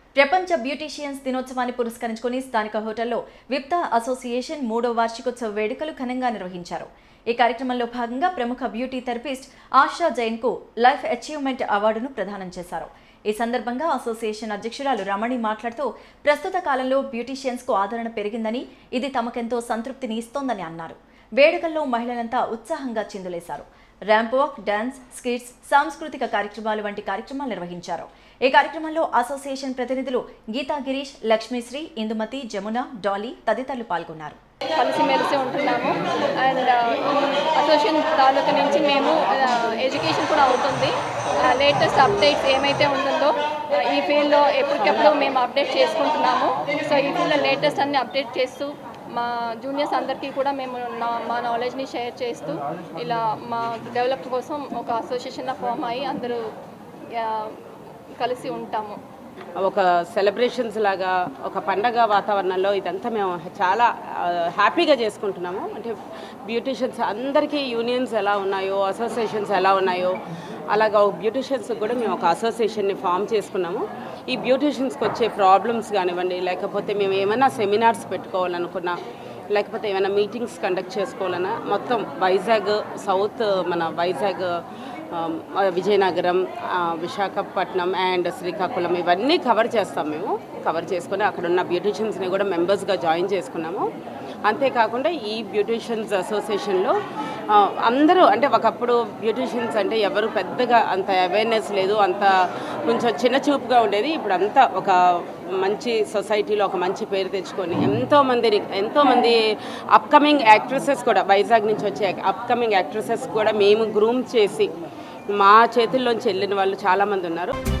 ప్రపంచ బ్యూటీషియన్స్ దినోత్సవాన్ని పురస్కరించుకుని స్థానిక హోటల్లో విప్తా అసోసియేషన్ మూడో వార్షికోత్సవ వేడుకలు ఘనంగా నిర్వహించారు ఈ కార్యక్రమంలో భాగంగా ప్రముఖ బ్యూటీ థెరపిస్ట్ ఆశా జైన్కు లైఫ్ అచీవ్మెంట్ అవార్డును ప్రదానం చేశారు ఈ సందర్భంగా అసోసియేషన్ అధ్యక్షురాలు రమణి మాట్లాడుతూ ప్రస్తుత కాలంలో బ్యూటీషియన్స్కు ఆదరణ పెరిగిందని ఇది తమకెంతో సంతృప్తిని ఇస్తోందని అన్నారు వేడుకల్లో మహిళలంతా ఉత్సాహంగా చిందులేశారు ర్యాంప్ వాక్ డాన్స్ స్కిట్స్ సాంస్కృతిక కార్యక్రమాలు వంటి కార్యక్రమాలు నిర్వహించారు ఈ కార్యక్రమంలో అసోసియేషన్ ప్రతినిధులు గీతా గిరీష్ లక్ష్మీశ్రీ ఇందుమతి జమున డాలీ తదితరులు పాల్గొన్నారు కలిసిమెలిసి ఉంటున్నాము అండ్ అసోసియేషన్ తాలూకా నుంచి మేము ఎడ్యుకేషన్ కూడా అవుతుంది లేటెస్ట్ అప్డేట్స్ ఏమైతే ఉంటుందో ఆ, ఈ ఫీల్డ్లో ఎప్పటికెప్పుడు మేము అప్డేట్ చేసుకుంటున్నాము సో ఈ ఫీల్డ్లో లేటెస్ట్ అన్ని అప్డేట్ చేస్తూ మా జూనియర్స్ అందరికీ కూడా మేము నా మా నాలెడ్జ్ని షేర్ చేస్తూ ఇలా మా డెవలప్ కోసం ఒక అసోసియేషన్లో ఫామ్ అయ్యి అందరూ ఆ, కలిసి ఉంటాము ఒక సెలబ్రేషన్స్ లాగా ఒక పండగ వాతావరణంలో ఇదంతా మేము చాలా ఆ, హ్యాపీగా చేసుకుంటున్నాము అంటే బ్యూటిషియన్స్ అందరికీ యూనియన్స్ ఎలా ఉన్నాయో అసోసియేషన్స్ ఎలా ఉన్నాయో అలాగా ఒక బ్యూటిషియన్స్ కూడా మేము ఒక అసోసియేషన్ని ఫామ్ చేసుకున్నాము ఈ బ్యూటిషియన్స్కి వచ్చే ప్రాబ్లమ్స్ కానివ్వండి లేకపోతే మేము ఏమైనా సెమినార్స్ పెట్టుకోవాలనుకున్నా లేకపోతే ఏమైనా మీటింగ్స్ కండక్ట్ చేసుకోవాలన్నా మొత్తం వైజాగ్ సౌత్ మన వైజాగ్ ఆమ్, విజయనగరం ఆ, విశాఖపట్నం అండ్ శ్రీకాకుళం ఇవన్నీ కవర్ చేస్తాం మేము కవర్ చేసుకుని అక్కడ ఉన్న బ్యూటిషియన్స్ని కూడా మెంబర్స్గా జాయిన్ చేసుకున్నాము అంతేకాకుండా ఈ బ్యూటిషియన్స్ అసోసియేషన్లో ఆ, అందరూ అంటే ఒకప్పుడు బ్యూటిషియన్స్ అంటే ఎవరు పెద్దగా అంత అవేర్నెస్ లేదు అంత కొంచెం చిన్న చూపుగా ఉండేది ఇప్పుడు అంతా ఒక మంచి సొసైటీలో ఒక మంచి పేరు తెచ్చుకొని ఎంతోమందిని ఎంతోమంది అప్కమింగ్ యాక్ట్రెసెస్ కూడా వైజాగ్ నుంచి వచ్చే అప్కమింగ్ యాక్ట్రెసెస్ కూడా మేము గ్రూమ్ చేసి మా చేతుల్లోంచి వెళ్ళిన వాళ్ళు చాలామంది ఉన్నారు